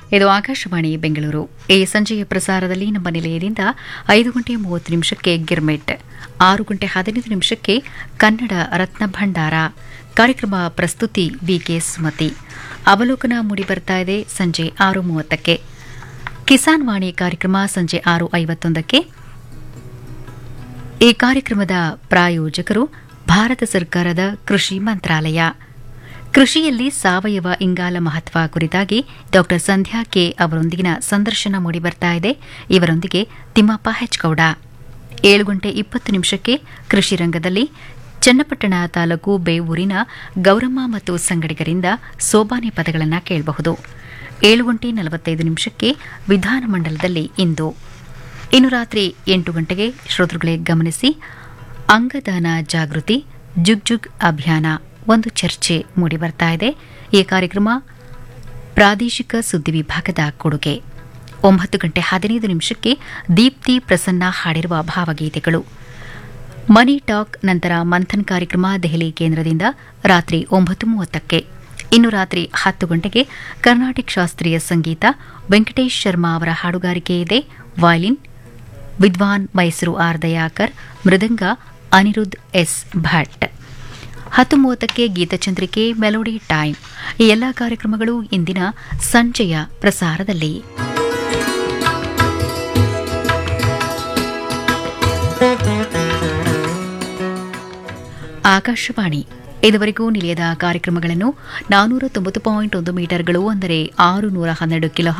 ಇದು ಆಕಾಶವಾಣಿ ಬೆಂಗಳೂರು ಈ ಸಂಜೆಯ ಪ್ರಸಾರದಲ್ಲಿ ನಮ್ಮ ನಿಲಯದಿಂದ ಐದು ಗಂಟೆ ಮೂವತ್ತು ನಿಮಿಷಕ್ಕೆ ಗಿರ್ಮೆಟ್ ಆರು ಗಂಟೆ ಹದಿನೈದು ನಿಮಿಷಕ್ಕೆ ಕನ್ನಡ ರತ್ನ ಭಂಡಾರ ಕಾರ್ಯಕ್ರಮ ಪ್ರಸ್ತುತಿ ಬಿಕೆ ಸುಮತಿ ಅವಲೋಕನ ಮೂಡಿಬರ್ತಾ ಇದೆ ಸಂಜೆ ಆರು ಮೂವತ್ತಕ್ಕೆ ಕಿಸಾನ್ ವಾಣಿ ಕಾರ್ಯಕ್ರಮ ಸಂಜೆ ಆರು ಐವತ್ತೊಂದಕ್ಕೆ ಈ ಕಾರ್ಯಕ್ರಮದ ಪ್ರಾಯೋಜಕರು ಭಾರತ ಸರ್ಕಾರದ ಕೃಷಿ ಮಂತ್ರಾಲಯ ಕೃಷಿಯಲ್ಲಿ ಸಾವಯವ ಇಂಗಾಲ ಮಹತ್ವ ಕುರಿತಾಗಿ ಡಾ ಸಂಧ್ಯಾ ಕೆ ಅವರೊಂದಿಗಿನ ಸಂದರ್ಶನ ಮೂಡಿಬರ್ತಾ ಇದೆ ಇವರೊಂದಿಗೆ ತಿಮ್ಮಪ್ಪ ಹೆಚ್ಗೌಡ ಏಳು ಗಂಟೆ ಇಪ್ಪತ್ತು ನಿಮಿಷಕ್ಕೆ ಕೃಷಿ ರಂಗದಲ್ಲಿ ಚನ್ನಪಟ್ಟಣ ತಾಲೂಕು ಬೇವೂರಿನ ಗೌರಮ್ಮ ಮತ್ತು ಸಂಗಡಿಗರಿಂದ ಸೋಬಾನೆ ಪದಗಳನ್ನು ಕೇಳಬಹುದು ಏಳು ಗಂಟೆ ನಲವತ್ತೈದು ನಿಮಿಷಕ್ಕೆ ವಿಧಾನಮಂಡಲದಲ್ಲಿ ಇಂದು ಇನ್ನು ರಾತ್ರಿ ಎಂಟು ಗಂಟೆಗೆ ಶ್ರೋತೃಗಳೇ ಗಮನಿಸಿ ಅಂಗದಾನ ಜಾಗೃತಿ ಜುಗ್ ಜುಗ್ ಅಭಿಯಾನ ಒಂದು ಚರ್ಚೆ ಮೂಡಿಬರ್ತಾ ಇದೆ ಈ ಕಾರ್ಯಕ್ರಮ ಪ್ರಾದೇಶಿಕ ಸುದ್ದಿ ವಿಭಾಗದ ಕೊಡುಗೆ ಒಂಬತ್ತು ಗಂಟೆ ಹದಿನೈದು ನಿಮಿಷಕ್ಕೆ ದೀಪ್ತಿ ಪ್ರಸನ್ನ ಹಾಡಿರುವ ಭಾವಗೀತೆಗಳು ಮನಿ ಟಾಕ್ ನಂತರ ಮಂಥನ್ ಕಾರ್ಯಕ್ರಮ ದೆಹಲಿ ಕೇಂದ್ರದಿಂದ ರಾತ್ರಿ ಒಂಬತ್ತು ಮೂವತ್ತಕ್ಕೆ ಇನ್ನು ರಾತ್ರಿ ಹತ್ತು ಗಂಟೆಗೆ ಕರ್ನಾಟಕ ಶಾಸ್ತ್ರೀಯ ಸಂಗೀತ ವೆಂಕಟೇಶ್ ಶರ್ಮಾ ಅವರ ಹಾಡುಗಾರಿಕೆ ಇದೆ ವಯಲಿನ್ ವಿದ್ವಾನ್ ಮೈಸೂರು ಆರ್ ದಯಾಕರ್ ಮೃದಂಗ ಅನಿರುದ್ಧ್ ಎಸ್ ಭಟ್ ಹತ್ತು ಮೂವತ್ತಕ್ಕೆ ಗೀತಚಂದ್ರಿಕೆ ಮೆಲೋಡಿ ಟೈಮ್ ಈ ಎಲ್ಲಾ ಕಾರ್ಯಕ್ರಮಗಳು ಇಂದಿನ ಸಂಜೆಯ ಪ್ರಸಾರದಲ್ಲಿ ಆಕಾಶವಾಣಿ ಇದುವರೆಗೂ ನಿಲಯದ ಕಾರ್ಯಕ್ರಮಗಳನ್ನು ನಾನೂರ ತೊಂಬತ್ತು ಪಾಯಿಂಟ್ ಒಂದು ಮೀಟರ್ಗಳು ಅಂದರೆ ಆರು ನೂರ ಹನ್ನೆರಡು ಕಿಲೋ